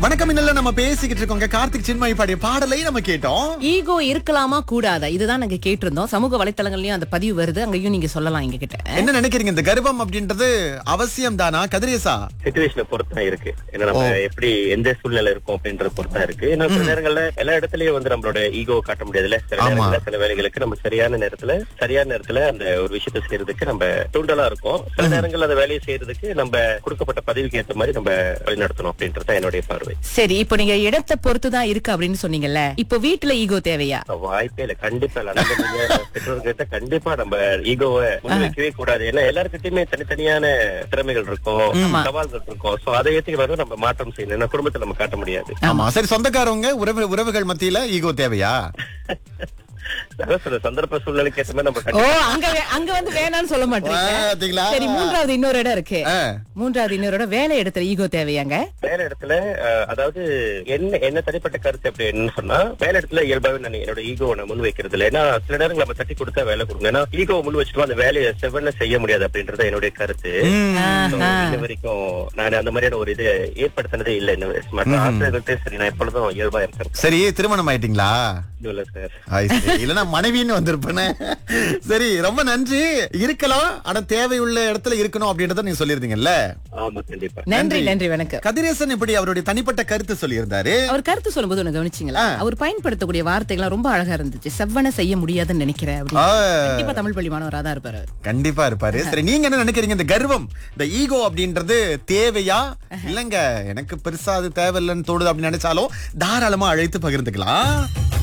வணக்கம் இன்னல நம்ம பேசிக்கிட்டு இருக்கோங்க கார்த்திக் சின்மயி பாடிய பாடலை நம்ம கேட்டோம் ஈகோ இருக்கலாமா கூடாதா இதுதான் நாங்க கேட்டிருந்தோம் சமூக வலைத்தளங்கள்லயும் அந்த பதிவு வருது அங்கேயும் நீங்க சொல்லலாம் எங்க கிட்ட என்ன நினைக்கிறீங்க இந்த கர்ப்பம் அப்படின்றது அவசியம் தானா கதிரேசா சுச்சுவேஷனை பொறுத்து தான் இருக்கு ஏன்னா நம்ம எப்படி எந்த சூழ்நிலை இருக்கும் அப்படின்றத பொறுத்து தான் இருக்கு ஏன்னா சில நேரங்கள்ல எல்லா இடத்துலயும் வந்து நம்மளோட ஈகோ காட்ட முடியாதுல்ல சில ஆமா. நேரங்கள்ல சில வேலைகளுக்கு நம்ம சரியான நேரத்துல சரியான நேரத்துல அந்த ஒரு விஷயத்தை செய்யறதுக்கு நம்ம தூண்டலா இருக்கும் சில நேரங்கள்ல அந்த வேலையை செய்யறதுக்கு நம்ம கொடுக்கப்பட்ட பதவிக்கு ஏற்ற மாதிரி நம்ம வழி நடத்தணும் அப்படின்றது தான் என்னுடைய பார்வை சரி இப்போ நீங்க இடத்தை பொறுத்து தான் இருக்கு அப்படின்னு சொன்னீங்கல்ல இப்போ வீட்டுல ஈகோ தேவையா வாய்ப்பே இல்ல கண்டிப்பா இல்ல நம்ம நீங்க பெற்றோர்கிட்ட கண்டிப்பா நம்ம ஈகோவை முன்வைக்கவே கூடாது ஏன்னா எல்லாருக்கிட்டயுமே தனித்தனியான திறமைகள் இருக்கும் சவால்கள் இருக்கும் சோ அதை ஏத்துக்கிறத நம்ம மாற்றம் செய்யணும் ஏன்னா குடும்பத்தை நம்ம காட்ட முடியாது ஆமா சரி சொந்தக்காரவங்க உறவு உறவுகள் மத்தியில ஈகோ தேவையா அதான் சொல்ற சந்தர்ப்ப சூழ்நிலைக்கு ஏற்ற மாதிரி நம்ம ஓ கண்டிப்பா அங்க வே- அங்க வந்து வேணாம்னு சொல்ல மாட்டீங்க பாத்தீங்களா? சரி மூன்றாவது இன்னொரு இடம் இருக்கு ஆ. மூன்றாவது இன்னொரு இடம் வேலை இடத்துல ஈகோ தேவையாங்க வேற இடத்துல அஹ், அதாவது என்ன என்ன தனிப்பட்ட கருத்து அப்படி என்னன்னு சொன்னா வேலை இடத்துல இயல்பாவே நான் என்னோட ஈகோவை நான் முன் வைக்கிறது இல்லை ஏன்னா சில நேரங்கள் நம்ம தட்டி கொடுத்தா வேலை கொடுங்க ஏன்னா ஈகோவை முன் வச்சுட்டு அந்த வேலையை செவ்வன செய்ய முடியாது அப்படின்றது என்னுடைய கருத்து So, இன்ன வரைக்கும் நான் அந்த மாதிரியான ஒரு இது ஏற்படுத்தினதே இல்லை இன்ன வரை. மற்ற ஆசிரியர்கள்ட்டே சரி நான் எப்பொழுதும் இயல்பா இருக்கிறேன் சரி திருமணம் ஆயிட்டீங்களா இல்ல சார் ஐ see. இல்லனா மனைவின்னு வந்திருப்பேனே சரி ரொம்ப நன்றி இருக்கலாம் ஆனா தேவையுள்ள இடத்துல இருக்கணும் அப்படின்றத நீங்க சொல்லியிருந்தீங்கல்ல ஆமா கண்டிப்பா நன்றி நன்றி வணக்கம் கதிரேசன் இப்படி அவருடைய தனிப்பட்ட கருத்து சொல்லியிருந்தாரு அவர் கருத்து சொல்லும்போது ஒண்ணு கவனிச்சீங்களா அவர் பயன்படுத்தக்கூடிய வார்த்தைகள்லாம் ரொம்ப அழகா இருந்துச்சு செவ்வன செய்ய முடியாதுன்னு நினைக்கிறேன் அப்படின்னு. ஆ, கண்டிப்பா தமிழ் பள்ளி மாணவரா தான் இருப்பாரு அவர். கண்டிப்பா இருப்பாரு சரி நீங்க என்ன நினைக்கிறீங்க இந்த கர்வம் இந்த ஈகோ அப்படின்றது தேவையா இல்லங்க எனக்கு பெருசா அது தேவையில்லைன்னு தோணுது அப்படின்னு நினைச்சாலும் தாராளமா அழைத்து பகிர்ந்துக்கலாம்